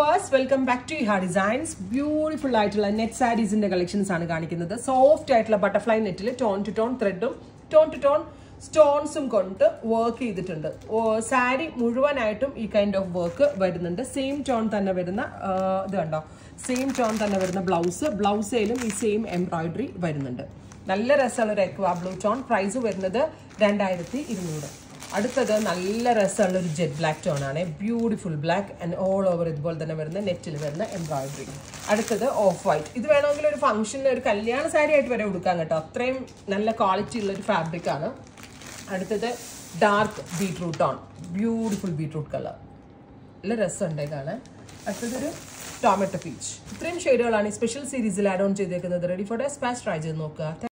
viewers welcome back to ഹാ designs beautiful ആയിട്ടുള്ള net സാരീസിന്റെ കളക്ഷൻസ് ആണ് കാണിക്കുന്നത് സോഫ്റ്റ് ആയിട്ടുള്ള ബട്ടർഫ്ലൈ നെറ്റിൽ ടോൺ ടു ടോൺ ത്രെഡും ടോൺ ടു ടോൺ സ്റ്റോൺസും കൊണ്ട് വർക്ക് ചെയ്തിട്ടുണ്ട് സാരി മുഴുവനായിട്ടും ഈ കൈൻഡ് ഓഫ് വർക്ക് വരുന്നുണ്ട് സെയിം ടോൺ തന്നെ വരുന്ന ആ, ഇത് കണ്ടോ സെയിം ടോൺ തന്നെ വരുന്ന ബ്ലൗസ് ബ്ലൗസേലും ഈ സെയിം എംബ്രോയിഡറി വരുന്നുണ്ട് നല്ല രസമുള്ള ഒരു എക്വാ ബ്ലൂ ടോൺ പ്രൈസ് വരുന്നത് രണ്ടായിരത്തി ഇരുന്നൂറ് അടുത്തത് നല്ല രസമുള്ള ഒരു ജെറ്റ് ബ്ലാക്ക് ടോൺ ആണ് beautiful black and all over ഇതുപോലെ തന്നെ വരുന്ന നെറ്റിൽ വരുന്ന എംബ്രോയിഡറി അടുത്തത് ഓഫ് വൈറ്റ് ഇത് വേണമെങ്കിൽ ഒരു ഫംഗ്ഷന് ഒരു കല്യാണ സാരി ആയിട്ട് വരെ ഉടുക്കാൻ കേട്ടോ അത്രയും നല്ല ക്വാളിറ്റി ഉള്ള ഒരു ഫാബ്രിക് ആണ് അടുത്തത് dark beetroot tone beautiful beetroot colour നല്ല രസമുണ്ട് കാണാൻ അടുത്തതൊരു ടൊമാറ്റോ പീച്ച് ഇത്രയും ഷെയ്ഡുകളാണ് ഈ സ്പെഷ്യൽ സീരീസിൽ ആഡ് ഓൺ ചെയ്തേക്കുന്നത് റെഡി ഫോർ ഡെസ്പാച്ച് ട്രൈ ചെയ്ത് നോക്കുക